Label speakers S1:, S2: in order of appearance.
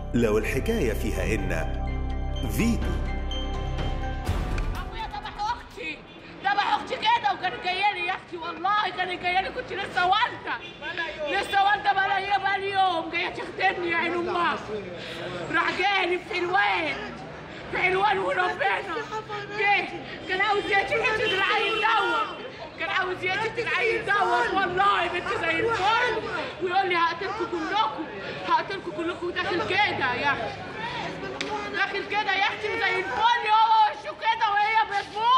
S1: لو الحكاية فيها إن فيتو
S2: ابويا ذبح اختي ذبح اختي كده وكانت جايه لي يا اختي والله كانت جايه لي كنت لسه والده لسه والده بقى هي بقى اليوم جايه تخدمني يا عين امها راح جالي في حلوان في حلوان وربنا جه كان عاوز يقتل حته العيل دوت كان عاوز يقتل العيل دوت والله بنت زي الفل ويقول لي هقتلكم كلكم هقتلكم كلكم داخل كده يا اختي داخل كده يا اختي زي الفل هو وشه كده وهي بتموت